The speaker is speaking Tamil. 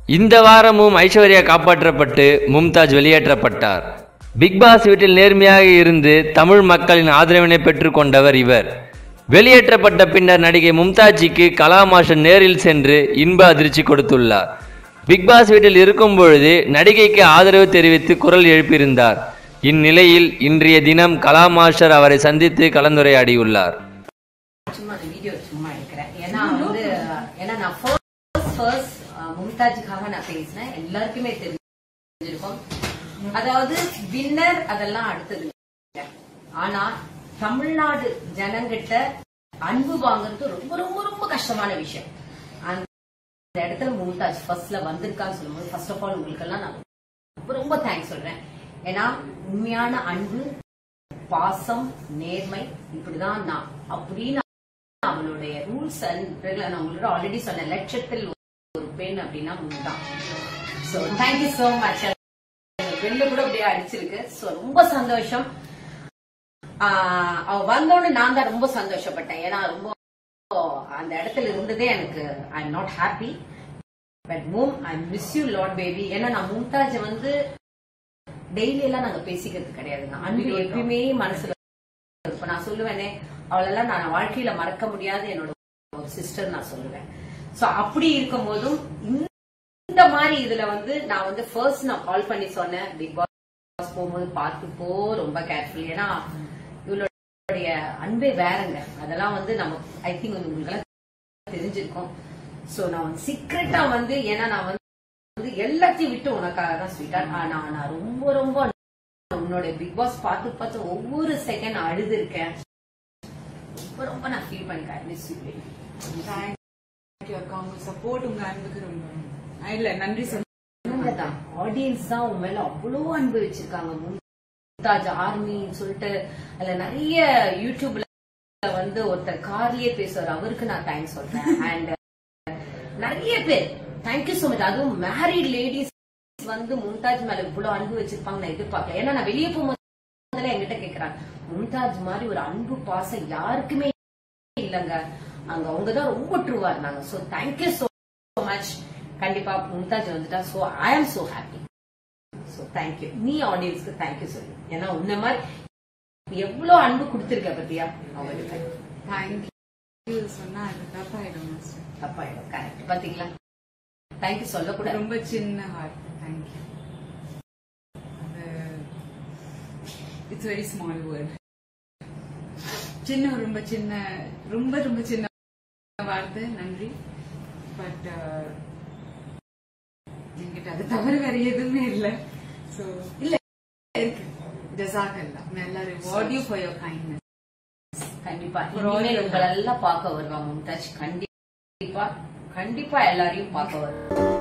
இந்த வாரமும் ஐஸ்வர்யா காப்பாற்றப்பட்டு மும்தாஜ் வெளியேற்றப்பட்டார் பிக் பாஸ் வீட்டில் நேர்மையாக இருந்து தமிழ் மக்களின் ஆதரவினை பெற்றுக்கொண்டவர் இவர் வெளியேற்றப்பட்ட பின்னர் நடிகை மும்தாஜிக்கு கலாமாஷன் நேரில் சென்று இன்ப அதிர்ச்சி கொடுத்துள்ளார் பிக் பாஸ் வீட்டில் இருக்கும் பொழுது நடிகைக்கு ஆதரவு தெரிவித்து குரல் எழுப்பியிருந்தார் இந்நிலையில் இன்றைய தினம் கலாமாஷர் அவரை சந்தித்து கலந்துரையாடியுள்ளார் சும்மா அந்த வீடியோ சும்மா எடுக்கிறேன் ஏன்னா வந்து ஏன்னா நான் ஃபர்ஸ்ட் ஃபர்ஸ்ட் மும்தாஜுக்காக நான் பேசினேன் எல்லாருக்குமே தெரிஞ்சிருக்கும் அதாவது வின்னர் அதெல்லாம் அடுத்தது ஆனா தமிழ்நாடு ஜனங்கிட்ட அன்பு வாங்குறது ரொம்ப ரொம்ப ரொம்ப கஷ்டமான விஷயம் அந்த இடத்துல மும்தாஜ் ஃபர்ஸ்ட்ல வந்திருக்கான்னு சொல்லும்போது ஃபர்ஸ்ட் ஆஃப் ஆல் உங்களுக்கு எல்லாம் நான் ரொம்ப ரொம்ப தேங்க்ஸ் சொல்றேன் ஏன்னா உண்மையான அன்பு பாசம் நேர்மை இப்படிதான் நான் அப்படின்னு அவளுடைய ரூல்ஸ் அண்ட் நான் உங்களோட ஆல்ரெடி சொன்ன லட்சத்தில் ஒரு பெண் அப்படின்னா முன்தான் சோ தேங்க்யூ சோ மச் வெளில கூட அப்படியே அடிச்சிருக்கு சோ ரொம்ப சந்தோஷம் ஆஹ் அவ வந்தோடனே நான் தான் ரொம்ப சந்தோஷப்பட்டேன் ஏன்னா ரொம்ப அந்த இடத்துல இருந்ததே எனக்கு I am not happy but mum I miss you lot baby ஏன்னா நான் மும்தாஜ் வந்து டெய்லி எல்லாம் நாங்க பேசிக்கிறது கிடையாதுங்க அன்பு எப்பயுமே மனசுல இப்ப நான் சொல்லுவேனே அவளெல்லாம் நான் வாழ்க்கையில மறக்க முடியாத என்னோட ஒரு சிஸ்டர் நான் சொல்லுவேன் சோ அப்படி இருக்கும் போதும் இந்த மாதிரி இதுல வந்து நான் வந்து ஃபர்ஸ்ட் நான் கால் பண்ணி சொன்னேன் பிக் பாஸ் போகும்போது பார்த்து போ ரொம்ப கேர்ஃபுல் ஏன்னா இவளுடைய அன்பே வேறங்க அதெல்லாம் வந்து நம்ம ஐ திங்க் வந்து உங்களுக்கு எல்லாம் தெரிஞ்சிருக்கும் சோ நான் வந்து சீக்கிரட்டா வந்து ஏன்னா நான் வந்து வந்து எல்லாத்தையும் விட்டு உனக்காக தான் ஸ்வீட்டா ஆனா நான் ரொம்ப ரொம்ப உன்னோட பிக் பாஸ் பார்த்து பார்த்து ஒவ்வொரு செகண்ட் அழுது இருக்கேன் ரொம்ப ரொம்ப நான் ஃபீல் பண்ணிக்கிறேன் மிஸ் யூ தேங்க்யூ அக்கா உங்க சப்போர்ட் உங்க அன்புக்கு ரொம்ப ஆ, இல்ல நன்றி சொல்ல தான் ஆடியன்ஸ் தான் உன் மேல அவ்வளவு அன்பு வச்சிருக்காங்க மும்தாஜ் ஆர்மின்னு சொல்லிட்டு அதுல நிறைய யூடியூப்ல வந்து ஒருத்தர் கார்லயே பேசுவார் அவருக்கு நான் தேங்க்ஸ் சொல்றேன் அண்ட் நிறைய பேர் தேங்க்யூ so மச் அதுவும் மேரிட் லேடிஸ் வந்து மும்தாஜ் மேல இவ்வளவு அன்பு வச்சிருப்பாங்க நான் எதிர்பார்க்கல ஏன்னா நான் வெளியே போகும்போது என்கிட்ட கேக்குறாங்க மும்தாஜ் மாதிரி ஒரு அன்பு பாசம் யாருக்குமே இல்லங்க அங்க அவங்க தான் ரொம்ப ட்ரூவா இருந்தாங்க சோ தேங்க்யூ so மச் கண்டிப்பா மும்தாஜ் வந்துட்டா சோ ஐ ஆம் சோ ஹாப்பி சோ தேங்க்யூ நீ ஆடியன்ஸ்க்கு தேங்க்யூ சொல்லு ஏன்னா உன்ன மாதிரி எவ்வளவு அன்பு கொடுத்திருக்க பத்தியா அவங்களுக்கு தேங்க்யூ சொன்னா அது தப்பாயிடும் மாஸ்டர் தப்பாயிடும் கரெக்ட் பாத்தீங்களா தேங்க்யூ சொல்லக்கூடாது ரொம்ப சின்ன ஹார்ட் தேங்க்யூ அது இட்ஸ் வெரி ஸ்மால் வேர்ட் சின்ன ரொம்ப சின்ன ரொம்ப ரொம்ப சின்ன வார்த்தை நன்றி பட் என்கிட்ட அது தவிர வேற எதுவுமே இல்ல சோ இல்ல இருக்கு ஜசாக் அல்லா நல்லா reward you for your kindness கண்டிப்பா For all இனிமேல் your உங்களெல்லாம் பார்க்க வருவாங்க மும்தாஜ் கண்டிப்பா கண்டிப்பா எல்லாரையும் பார்க்க வருவாங்க